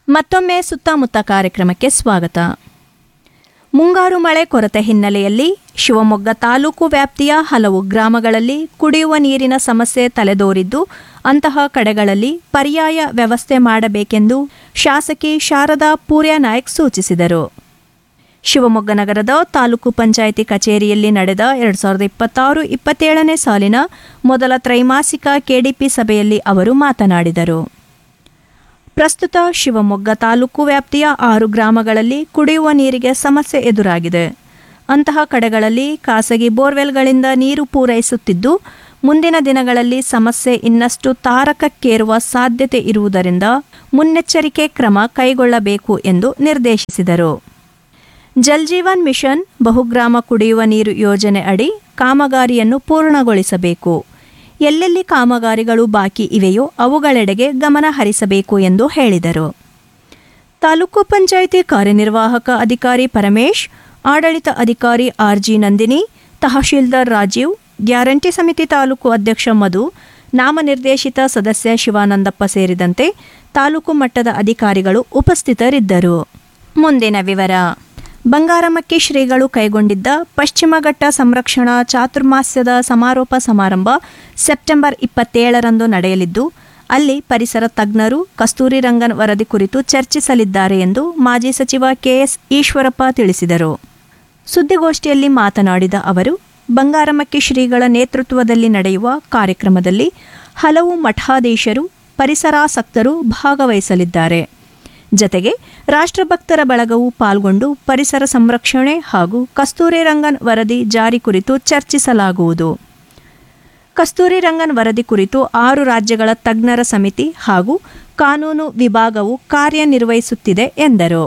ಮತ್ತೊಮ್ಮೆ ಸುತ್ತಮುತ್ತ ಕಾರ್ಯಕ್ರಮಕ್ಕೆ ಸ್ವಾಗತ ಮುಂಗಾರು ಮಳೆ ಕೊರತೆ ಹಿನ್ನೆಲೆಯಲ್ಲಿ ಶಿವಮೊಗ್ಗ ತಾಲೂಕು ವ್ಯಾಪ್ತಿಯ ಹಲವು ಗ್ರಾಮಗಳಲ್ಲಿ ಕುಡಿಯುವ ನೀರಿನ ಸಮಸ್ಯೆ ತಲೆದೋರಿದ್ದು ಅಂತಹ ಕಡೆಗಳಲ್ಲಿ ಪರ್ಯಾಯ ವ್ಯವಸ್ಥೆ ಮಾಡಬೇಕೆಂದು ಶಾಸಕಿ ಶಾರದಾ ಪೂರ್ಯನಾಯ್ಕ್ ಸೂಚಿಸಿದರು ಶಿವಮೊಗ್ಗ ನಗರದ ತಾಲೂಕು ಪಂಚಾಯಿತಿ ಕಚೇರಿಯಲ್ಲಿ ನಡೆದ ಎರಡು ಸಾವಿರದ ಇಪ್ಪತ್ತಾರು ಇಪ್ಪತ್ತೇಳನೇ ಸಾಲಿನ ಮೊದಲ ತ್ರೈಮಾಸಿಕ ಕೆಡಿಪಿ ಸಭೆಯಲ್ಲಿ ಅವರು ಮಾತನಾಡಿದರು ಪ್ರಸ್ತುತ ಶಿವಮೊಗ್ಗ ತಾಲೂಕು ವ್ಯಾಪ್ತಿಯ ಆರು ಗ್ರಾಮಗಳಲ್ಲಿ ಕುಡಿಯುವ ನೀರಿಗೆ ಸಮಸ್ಯೆ ಎದುರಾಗಿದೆ ಅಂತಹ ಕಡೆಗಳಲ್ಲಿ ಖಾಸಗಿ ಬೋರ್ವೆಲ್ಗಳಿಂದ ನೀರು ಪೂರೈಸುತ್ತಿದ್ದು ಮುಂದಿನ ದಿನಗಳಲ್ಲಿ ಸಮಸ್ಯೆ ಇನ್ನಷ್ಟು ತಾರಕಕ್ಕೇರುವ ಸಾಧ್ಯತೆ ಇರುವುದರಿಂದ ಮುನ್ನೆಚ್ಚರಿಕೆ ಕ್ರಮ ಕೈಗೊಳ್ಳಬೇಕು ಎಂದು ನಿರ್ದೇಶಿಸಿದರು ಜಲ್ ಜೀವನ್ ಮಿಷನ್ ಬಹುಗ್ರಾಮ ಕುಡಿಯುವ ನೀರು ಯೋಜನೆ ಅಡಿ ಕಾಮಗಾರಿಯನ್ನು ಪೂರ್ಣಗೊಳಿಸಬೇಕು ಎಲ್ಲೆಲ್ಲಿ ಕಾಮಗಾರಿಗಳು ಬಾಕಿ ಇವೆಯೋ ಅವುಗಳೆಡೆಗೆ ಗಮನ ಹರಿಸಬೇಕು ಎಂದು ಹೇಳಿದರು ತಾಲೂಕು ಪಂಚಾಯಿತಿ ಕಾರ್ಯನಿರ್ವಾಹಕ ಅಧಿಕಾರಿ ಪರಮೇಶ್ ಆಡಳಿತ ಅಧಿಕಾರಿ ಆರ್ಜಿ ನಂದಿನಿ ತಹಶೀಲ್ದಾರ್ ರಾಜೀವ್ ಗ್ಯಾರಂಟಿ ಸಮಿತಿ ತಾಲೂಕು ಅಧ್ಯಕ್ಷ ಮಧು ನಾಮನಿರ್ದೇಶಿತ ಸದಸ್ಯ ಶಿವಾನಂದಪ್ಪ ಸೇರಿದಂತೆ ತಾಲೂಕು ಮಟ್ಟದ ಅಧಿಕಾರಿಗಳು ಉಪಸ್ಥಿತರಿದ್ದರು ಮುಂದಿನ ವಿವರ ಬಂಗಾರಮಕ್ಕಿ ಶ್ರೀಗಳು ಕೈಗೊಂಡಿದ್ದ ಪಶ್ಚಿಮಘಟ್ಟ ಸಂರಕ್ಷಣಾ ಚಾತುರ್ಮಾಸ್ಯದ ಸಮಾರೋಪ ಸಮಾರಂಭ ಸೆಪ್ಟೆಂಬರ್ ಇಪ್ಪತ್ತೇಳರಂದು ನಡೆಯಲಿದ್ದು ಅಲ್ಲಿ ಪರಿಸರ ತಜ್ಞರು ಕಸ್ತೂರಿ ರಂಗನ್ ವರದಿ ಕುರಿತು ಚರ್ಚಿಸಲಿದ್ದಾರೆ ಎಂದು ಮಾಜಿ ಸಚಿವ ಕೆಎಸ್ ಈಶ್ವರಪ್ಪ ತಿಳಿಸಿದರು ಸುದ್ದಿಗೋಷ್ಠಿಯಲ್ಲಿ ಮಾತನಾಡಿದ ಅವರು ಬಂಗಾರಮಕ್ಕಿ ಶ್ರೀಗಳ ನೇತೃತ್ವದಲ್ಲಿ ನಡೆಯುವ ಕಾರ್ಯಕ್ರಮದಲ್ಲಿ ಹಲವು ಮಠಾಧೀಶರು ಪರಿಸರಾಸಕ್ತರು ಭಾಗವಹಿಸಲಿದ್ದಾರೆ ಜತೆಗೆ ರಾಷ್ಟ್ರಭಕ್ತರ ಬಳಗವು ಪಾಲ್ಗೊಂಡು ಪರಿಸರ ಸಂರಕ್ಷಣೆ ಹಾಗೂ ಕಸ್ತೂರಿ ರಂಗನ್ ವರದಿ ಜಾರಿ ಕುರಿತು ಚರ್ಚಿಸಲಾಗುವುದು ಕಸ್ತೂರಿ ರಂಗನ್ ವರದಿ ಕುರಿತು ಆರು ರಾಜ್ಯಗಳ ತಜ್ಞರ ಸಮಿತಿ ಹಾಗೂ ಕಾನೂನು ವಿಭಾಗವು ಕಾರ್ಯನಿರ್ವಹಿಸುತ್ತಿದೆ ಎಂದರು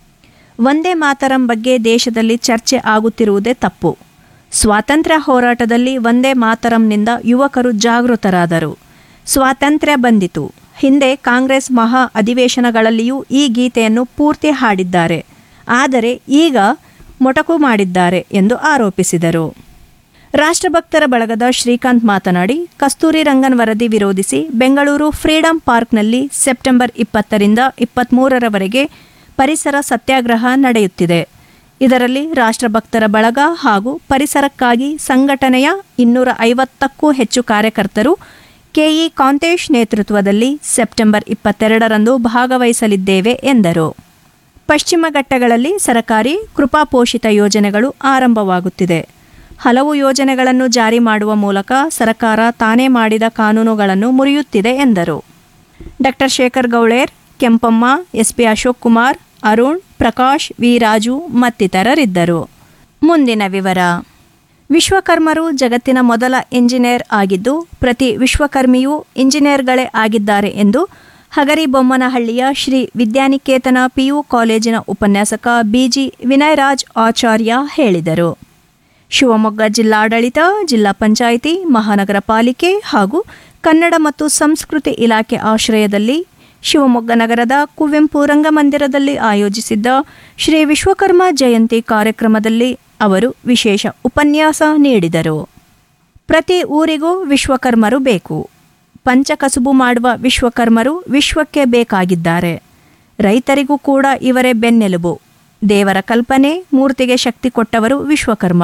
ಒಂದೇ ಮಾತರಂ ಬಗ್ಗೆ ದೇಶದಲ್ಲಿ ಚರ್ಚೆ ಆಗುತ್ತಿರುವುದೇ ತಪ್ಪು ಸ್ವಾತಂತ್ರ್ಯ ಹೋರಾಟದಲ್ಲಿ ಒಂದೇ ಮಾತರಂನಿಂದ ಯುವಕರು ಜಾಗೃತರಾದರು ಸ್ವಾತಂತ್ರ್ಯ ಬಂದಿತು ಹಿಂದೆ ಕಾಂಗ್ರೆಸ್ ಮಹಾ ಅಧಿವೇಶನಗಳಲ್ಲಿಯೂ ಈ ಗೀತೆಯನ್ನು ಪೂರ್ತಿ ಹಾಡಿದ್ದಾರೆ ಆದರೆ ಈಗ ಮೊಟಕು ಮಾಡಿದ್ದಾರೆ ಎಂದು ಆರೋಪಿಸಿದರು ರಾಷ್ಟ್ರಭಕ್ತರ ಬಳಗದ ಶ್ರೀಕಾಂತ್ ಮಾತನಾಡಿ ಕಸ್ತೂರಿ ರಂಗನ್ ವರದಿ ವಿರೋಧಿಸಿ ಬೆಂಗಳೂರು ಫ್ರೀಡಂ ಪಾರ್ಕ್ನಲ್ಲಿ ಸೆಪ್ಟೆಂಬರ್ ಇಪ್ಪತ್ತರಿಂದ ಇಪ್ಪತ್ತ್ಮೂರರವರೆಗೆ ಪರಿಸರ ಸತ್ಯಾಗ್ರಹ ನಡೆಯುತ್ತಿದೆ ಇದರಲ್ಲಿ ರಾಷ್ಟ್ರಭಕ್ತರ ಬಳಗ ಹಾಗೂ ಪರಿಸರಕ್ಕಾಗಿ ಸಂಘಟನೆಯ ಇನ್ನೂರ ಐವತ್ತಕ್ಕೂ ಹೆಚ್ಚು ಕಾರ್ಯಕರ್ತರು ಕೆಇ ಕಾಂತೇಶ್ ನೇತೃತ್ವದಲ್ಲಿ ಸೆಪ್ಟೆಂಬರ್ ಇಪ್ಪತ್ತೆರಡರಂದು ಭಾಗವಹಿಸಲಿದ್ದೇವೆ ಎಂದರು ಪಶ್ಚಿಮ ಘಟ್ಟಗಳಲ್ಲಿ ಸರಕಾರಿ ಕೃಪಾಪೋಷಿತ ಯೋಜನೆಗಳು ಆರಂಭವಾಗುತ್ತಿದೆ ಹಲವು ಯೋಜನೆಗಳನ್ನು ಜಾರಿ ಮಾಡುವ ಮೂಲಕ ಸರ್ಕಾರ ತಾನೇ ಮಾಡಿದ ಕಾನೂನುಗಳನ್ನು ಮುರಿಯುತ್ತಿದೆ ಎಂದರು doctor Shekhar Gauler Kempamma SP Ashok Kumar Arun Prakash V Raju ಮತ್ತಿತರರಿದ್ದರು ಮುಂದಿನ ವಿವರ ವಿಶ್ವಕರ್ಮರು ಜಗತ್ತಿನ ಮೊದಲ ಇಂಜಿನಿಯರ್ ಆಗಿದ್ದು ಪ್ರತಿ ವಿಶ್ವಕರ್ಮಿಯೂ ಇಂಜಿನಿಯರ್ಗಳೇ ಆಗಿದ್ದಾರೆ ಎಂದು ಹಗರಿಬೊಮ್ಮನಹಳ್ಳಿಯ ಶ್ರೀ ವಿದ್ಯಾನಿಕೇತನ ಪಿಯು ಕಾಲೇಜಿನ ಉಪನ್ಯಾಸಕ ಬಿಜಿ ವಿನಯರಾಜ್ ಆಚಾರ್ಯ ಹೇಳಿದರು ಶಿವಮೊಗ್ಗ ಜಿಲ್ಲಾಡಳಿತ ಜಿಲ್ಲಾ ಪಂಚಾಯಿತಿ ಮಹಾನಗರ ಪಾಲಿಕೆ ಹಾಗೂ ಕನ್ನಡ ಮತ್ತು ಸಂಸ್ಕೃತಿ ಇಲಾಖೆ ಆಶ್ರಯದಲ್ಲಿ ಶಿವಮೊಗ್ಗ ನಗರದ ಕುವೆಂಪು ರಂಗಮಂದಿರದಲ್ಲಿ ಆಯೋಜಿಸಿದ್ದ ಶ್ರೀ ವಿಶ್ವಕರ್ಮ ಜಯಂತಿ ಕಾರ್ಯಕ್ರಮದಲ್ಲಿ ಅವರು ವಿಶೇಷ ಉಪನ್ಯಾಸ ನೀಡಿದರು ಪ್ರತಿ ಊರಿಗೂ ವಿಶ್ವಕರ್ಮರು ಬೇಕು ಪಂಚಕಸುಬು ಮಾಡುವ ವಿಶ್ವಕರ್ಮರು ವಿಶ್ವಕ್ಕೆ ಬೇಕಾಗಿದ್ದಾರೆ ರೈತರಿಗೂ ಕೂಡ ಇವರೇ ಬೆನ್ನೆಲುಬು ದೇವರ ಕಲ್ಪನೆ ಮೂರ್ತಿಗೆ ಶಕ್ತಿ ಕೊಟ್ಟವರು ವಿಶ್ವಕರ್ಮ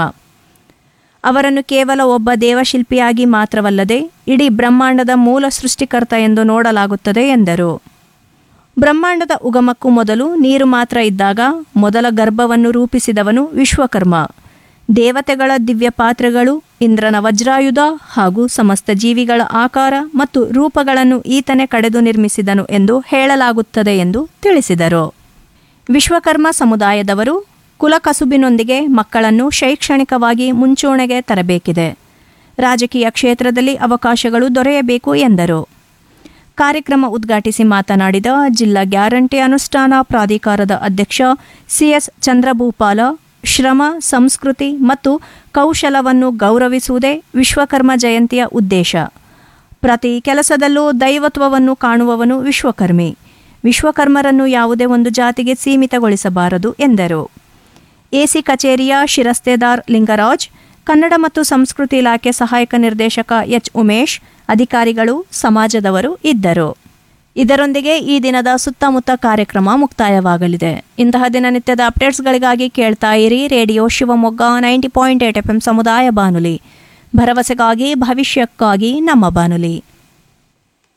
ಅವರನ್ನು ಕೇವಲ ಒಬ್ಬ ದೇವಶಿಲ್ಪಿಯಾಗಿ ಮಾತ್ರವಲ್ಲದೆ ಇಡೀ ಬ್ರಹ್ಮಾಂಡದ ಮೂಲ ಸೃಷ್ಟಿಕರ್ತ ಎಂದು ನೋಡಲಾಗುತ್ತದೆ ಎಂದರು ಬ್ರಹ್ಮಾಂಡದ ಉಗಮಕ್ಕೂ ಮೊದಲು ನೀರು ಮಾತ್ರ ಇದ್ದಾಗ ಮೊದಲ ಗರ್ಭವನ್ನು ರೂಪಿಸಿದವನು ವಿಶ್ವಕರ್ಮ ದೇವತೆಗಳ ದಿವ್ಯ ಪಾತ್ರೆಗಳು ಇಂದ್ರನ ವಜ್ರಾಯುಧ ಹಾಗೂ ಸಮಸ್ತ ಜೀವಿಗಳ ಆಕಾರ ಮತ್ತು ರೂಪಗಳನ್ನು ಈತನೇ ಕಡೆದು ನಿರ್ಮಿಸಿದನು ಎಂದು ಹೇಳಲಾಗುತ್ತದೆ ಎಂದು ತಿಳಿಸಿದರು ವಿಶ್ವಕರ್ಮ ಸಮುದಾಯದವರು ಕುಲಕಸುಬಿನೊಂದಿಗೆ ಮಕ್ಕಳನ್ನು ಶೈಕ್ಷಣಿಕವಾಗಿ ಮುಂಚೂಣಿಗೆ ತರಬೇಕಿದೆ ರಾಜಕೀಯ ಕ್ಷೇತ್ರದಲ್ಲಿ ಅವಕಾಶಗಳು ದೊರೆಯಬೇಕು ಎಂದರು ಕಾರ್ಯಕ್ರಮ ಉದ್ಘಾಟಿಸಿ ಮಾತನಾಡಿದ ಜಿಲ್ಲಾ ಗ್ಯಾರಂಟಿ ಅನುಷ್ಠಾನ ಪ್ರಾಧಿಕಾರದ ಅಧ್ಯಕ್ಷ ಸಿಎಸ್ ಚಂದ್ರಭೂಪಾಲ ಶ್ರಮ ಸಂಸ್ಕೃತಿ ಮತ್ತು ಕೌಶಲವನ್ನು ಗೌರವಿಸುವುದೇ ವಿಶ್ವಕರ್ಮ ಜಯಂತಿಯ ಉದ್ದೇಶ ಪ್ರತಿ ಕೆಲಸದಲ್ಲೂ ದೈವತ್ವವನ್ನು ಕಾಣುವವನು ವಿಶ್ವಕರ್ಮಿ ವಿಶ್ವಕರ್ಮರನ್ನು ಯಾವುದೇ ಒಂದು ಜಾತಿಗೆ ಸೀಮಿತಗೊಳಿಸಬಾರದು ಎಂದರು ಎಸಿ ಕಚೇರಿಯ ಶಿರಸ್ತೇದಾರ್ ಲಿಂಗರಾಜ್ ಕನ್ನಡ ಮತ್ತು ಸಂಸ್ಕೃತಿ ಇಲಾಖೆ ಸಹಾಯಕ ನಿರ್ದೇಶಕ ಎಚ್ ಉಮೇಶ್ ಅಧಿಕಾರಿಗಳು ಸಮಾಜದವರು ಇದ್ದರು ಇದರೊಂದಿಗೆ ಈ ದಿನದ ಸುತ್ತಮುತ್ತ ಕಾರ್ಯಕ್ರಮ ಮುಕ್ತಾಯವಾಗಲಿದೆ ಇಂತಹ ದಿನನಿತ್ಯದ ಅಪ್ಡೇಟ್ಸ್ಗಳಿಗಾಗಿ ಕೇಳ್ತಾ ಇರಿ radio Shivamogga ninety point eight F M ಸಮುದಾಯ ಬಾನುಲಿ ಭರವಸೆಗಾಗಿ ಭವಿಷ್ಯಕ್ಕಾಗಿ ನಮ್ಮ ಬಾನುಲಿ